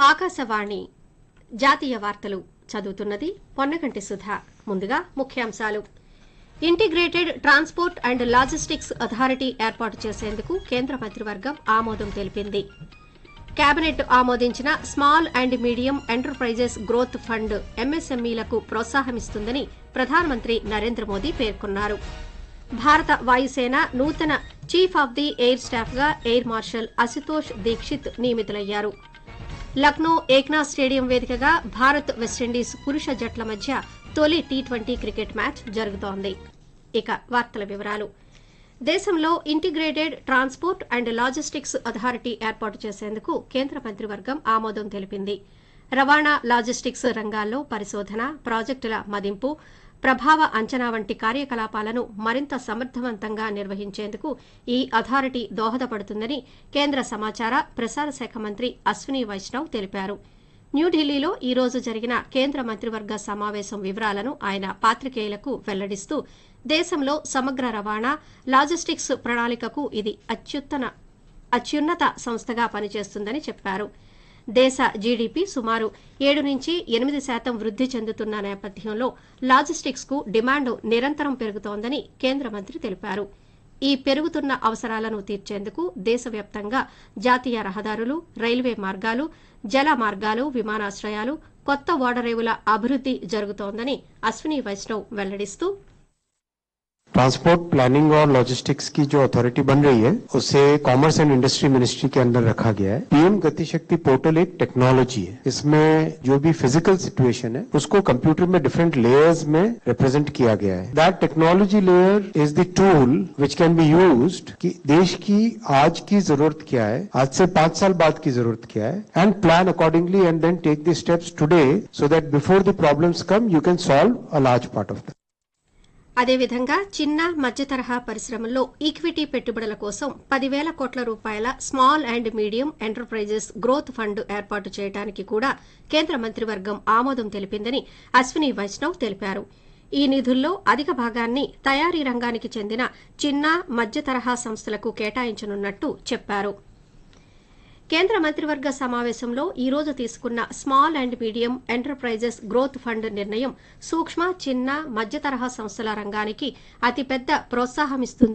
ఆకాశవాణి జాతీయ వార్తలు చదువుతున్నది పొన్నగంటి సుధ ముందుగా ముఖ్యాంశాలు integrated transport and logistics authority ఏర్పాటు చేసేందుకు కేంద్ర మంత్రివర్గం ఆమోదం తెలిపింది కేబినెట్ ఆమోదించిన small and medium enterprises growth fund ఎంఎస్ఎంఈలకు ప్రోత్సాహమిస్తుందని ప్రధానమంత్రి నరేంద్ర మోదీ పేర్కొన్నారు భారత వాయుసేన నూతన chief of the air staff గా ఎయిర్ మార్షల్ అశుతోష్ దీక్షిత్ నియమితులయ్యారు లక్నో ఏక్నాథ్ స్టేడియం వేదికగా భారత్ వెస్టిండీస్ పురుష జట్ల మధ్య తొలి టీ ట్వంటీ క్రికెట్ మ్యాచ్ జరుగుతోంది ఇక వార్తల వివరాలు దేశంలో integrated transport and logistics authority ఏర్పాటు చేసేందుకు కేంద్ర మంత్రివర్గం ఆమోదం తెలిపింది రవాణా లాజిస్టిక్స్ రంగాల్లో పరిశోధన ప్రాజెక్టుల మదింపు ప్రభావ అంచనా వంటి కార్యకలాపాలను మరింత సమర్థవంతంగా నిర్వహించేందుకు ఈ అథారిటీ దోహదపడుతుందని కేంద్ర సమాచార ప్రసార శాఖ మంత్రి అశ్విని వైష్ణవ్ తెలిపారు న్యూఢిల్లీలో ఈ రోజు జరిగిన కేంద్ర మంత్రివర్గ సమావేశం వివరాలను ఆయన పాత్రికేయులకు వెల్లడిస్తూ దేశంలో సమగ్ర రవాణా లాజిస్టిక్స్ ప్రణాళికకు ఇది అత్యుత్తన అత్యున్నత సంస్థగా పనిచేస్తుందని చెప్పారు దేశ జీడీపీ సుమారు ఏడు నుంచి ఎనిమిది శాతం వృద్ది చెందుతున్న నేపథ్యంలో లాజిస్టిక్స్ కు డిమాండ్ నిరంతరం పెరుగుతోందని కేంద్ర మంత్రి తెలిపారు ఈ పెరుగుతున్న అవసరాలను తీర్చేందుకు దేశవ్యాప్తంగా జాతీయ రహదారులు రైల్వే మార్గాలు జల మార్గాలు విమానాశ్రయాలు కొత్త ఓడరేవుల అభివృద్ది జరుగుతోందని అశ్విని వైష్ణవ్ వెల్లడిస్తూ ट्रांसपोर्ट प्लानिंग और लॉजिस्टिक्स की जो अथॉरिटी बन रही है उसे कॉमर्स एंड इंडस्ट्री मिनिस्ट्री के अंदर रखा गया है पीएम गति शक्ति पोर्टल एक टेक्नोलॉजी है इसमें जो भी फिजिकल सिचुएशन है उसको कंप्यूटर में डिफरेंट लेयर्स में रिप्रेजेंट किया गया है that technology layer is the tool which can be used कि देश की आज की जरूरत क्या है आज से पांच साल बाद की जरूरत क्या है and plan accordingly and then take the steps today so that before the problems come you can solve a large part of that అదేవిధంగా చిన్న మధ్య తరహా పరిశ్రమల్లో ఈక్విటీ పెట్టుబడుల కోసం పదివేల కోట్ల రూపాయల small and medium enterprises growth fund ఏర్పాటు చేయడానికి కూడా కేంద్ర మంత్రివర్గం ఆమోదం తెలిపిందని అశ్విని వైష్ణవ్ తెలిపారు ఈ నిధుల్లో అధిక భాగాన్ని తయారీ రంగానికి చెందిన చిన్న మధ్య తరహా సంస్థలకు కేటాయించనున్నట్టు చెప్పారు కేంద్ర మంత్రివర్గ సమావేశంలో ఈ రోజు తీసుకున్న small and medium enterprises growth fund నిర్ణయం సూక్ష్మ చిన్న మధ్య తరహా సంస్థల రంగానికి అతిపెద్ద ప్రోత్సాహమిస్తుంది